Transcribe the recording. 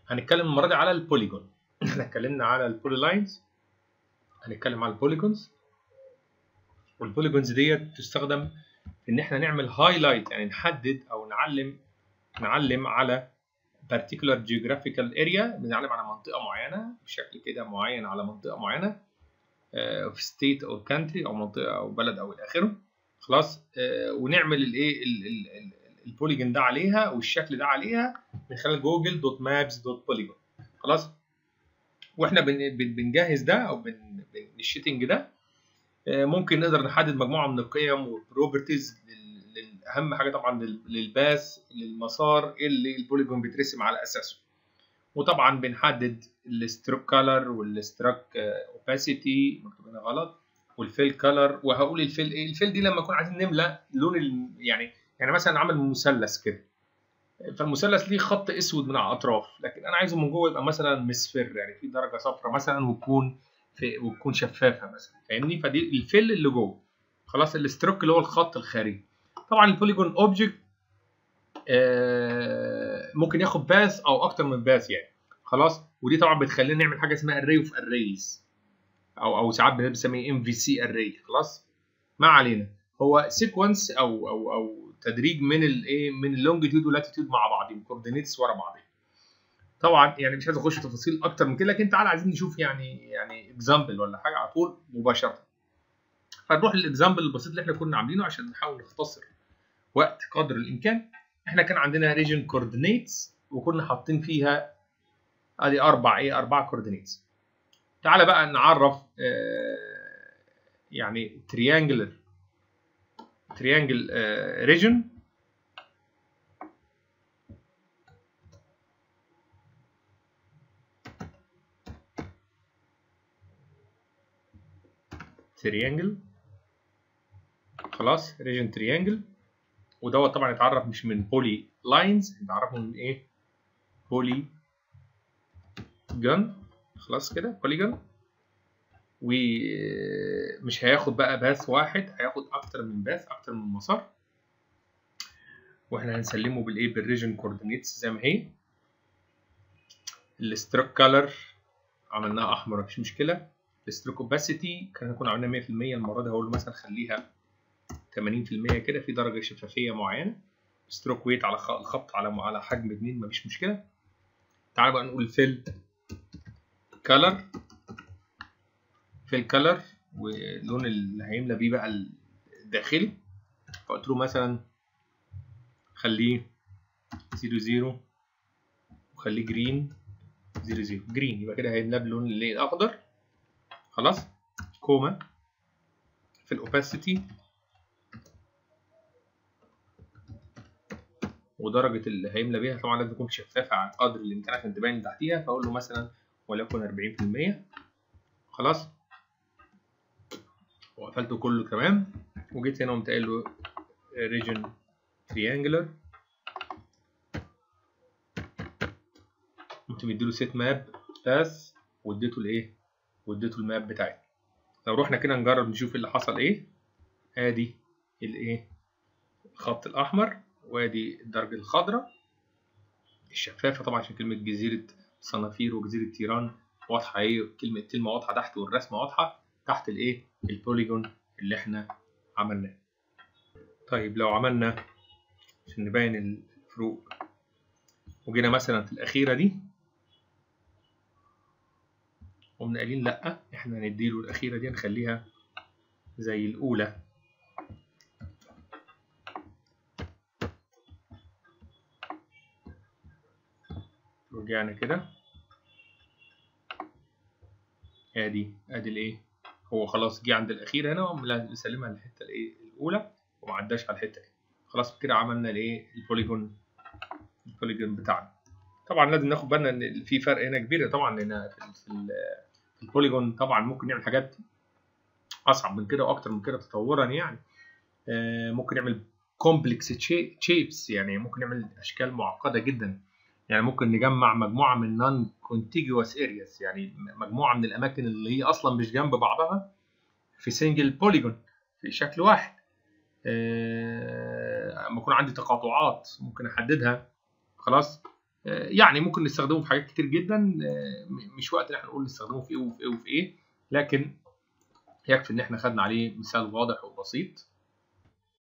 هنتكلم المره دي على البوليجون احنا اتكلمنا على البولي لاينز هنتكلم على البوليجونز والبوليجونز ديت تستخدم في ان احنا نعمل هايلايت يعني نحدد او نعلم نعلم على particular geographical area بنعلم على منطقه معينه بشكل كده معين على منطقه معينه في ستيت او كانتري او منطقه او بلد او الى اخره خلاص ونعمل الايه البوليجون ده عليها والشكل ده عليها من خلال جوجل دوت مابس دوت بوليجون خلاص واحنا بنجهز ده او بالشيتنج ده ممكن نقدر نحدد مجموعه من القيم والبروبرتيز اهم حاجه طبعا للباس للمسار اللي البوليجون بيترسم على اساسه وطبعا بنحدد الستروك كالر والستروك اوباسيتي مكتوب هنا غلط والفيل كالر وهقول الفيل ايه الفيل دي لما نكون عايزين نملى لون يعني يعني مثلا عامل مثلث كده فالمثلث ليه خط اسود من على الاطراف لكن انا عايزه من جوه يبقى مثلا مصفر يعني في درجه صفراء مثلا وتكون في وتكون شفافه مثلا فاهمني فدي الفيل اللي جوه خلاص الستروك اللي هو الخط الخارجي طبعا البوليجون اوبجكت آه ممكن ياخد باث او اكتر من باث يعني خلاص ودي طبعا بتخلينا نعمل حاجه اسمها اري اوف اريز او او ساعات بنسميه ام في سي اري خلاص ما علينا هو سيكونس او او او تدريج من الايه من اللونجيتيود واللاتيتيود مع بعض الكوردينيتس ورا بعض طبعا يعني مش عايز اخش في تفاصيل اكتر من كده لكن تعالى عايزين نشوف يعني يعني اكزامبل ولا حاجه على طول مباشره فنروح للاكزامبل البسيط اللي احنا كنا عاملينه عشان نحاول نختصر وقت قدر الامكان احنا كان عندنا ريجن كوردينيتس وكنا حاطين فيها ادي اربع ايه اربع كوردينيتس تعالى بقى نعرف آه يعني تريانجلر تريانجل ريجن تريانجل خلاص ريجن تريانجل ودوت طبعا اتعرف مش من بولي لاينز اتعرفوا من ايه بولي جن خلاص كده بوليجون ومش هياخد بقى باث واحد هياخد اكتر من باث اكتر من مسار واحنا هنسلمه بالايه بالريجن كوردينيتس زي ما هي الستروك كالر عملناها احمر مفيش مشكله الستروك اوباسيتي كان هنكون عملناها 100% المره دي هقول له مثلا خليها 80% كده في درجه شفافيه معينه ستروك ويت على الخط على على حجم 2 مفيش مشكله تعال بقى نقول فيل كالر فيل كالر واللون اللي هيملى بيه بقى الداخلي فقلت له مثلا خليه 00 وخليه جرين 00 جرين يبقى كده هيملى باللون اللي الاخضر خلاص كوما في الاوباسيتي ودرجة اللي هيملى بيها طبعا لازم تكون شفافة على قدر الإمكان عشان تبين اللي تحتيها فأقول له مثلا وليكن 40% خلاص وقفلته كله تمام وجيت هنا وقمت قايل له region triangular قمت مديله سيت ماب بس واديته الايه واديته الماب بتاعي لو رحنا كده نجرب نشوف اللي حصل ايه ادي الايه الخط الاحمر وادي الدرجة الخضراء الشفافة طبعا عشان كلمة جزيرة صنافير وجزيرة تيران واضحة ايه كلمة كلمة واضحة تحت والرسمة واضحة تحت الايه البوليجون اللي احنا عملناه طيب لو عملنا عشان نبين الفروق وجينا مثلا في الأخيرة دي قمنا قايلين لأ احنا هنديله الأخيرة دي نخليها زي الأولى رجعنا كده ادي ادي الايه هو خلاص جه عند الاخير هنا ومسلمها الحته الايه الاولى وما عداش على الحته دي خلاص كده عملنا الايه البوليجون البوليجون بتاعنا طبعا لازم ناخد بالنا ان في فرق هنا كبير طبعا لان في, في البوليجون طبعا ممكن نعمل حاجات اصعب من كده واكتر من كده تطورا يعني ممكن نعمل كومبلكس شيبس يعني ممكن نعمل اشكال معقده جدا يعني ممكن نجمع مجموعه من نون كونتيجوس ارياس يعني مجموعه من الاماكن اللي هي اصلا مش جنب بعضها في سنجل بوليجون في شكل واحد اما يكون عندي تقاطعات ممكن احددها خلاص يعني ممكن نستخدمه في حاجات كتير جدا مش وقت ان احنا نقول نستخدمه في ايه وفي ايه وفي ايه لكن يكفي ان احنا خدنا عليه مثال واضح وبسيط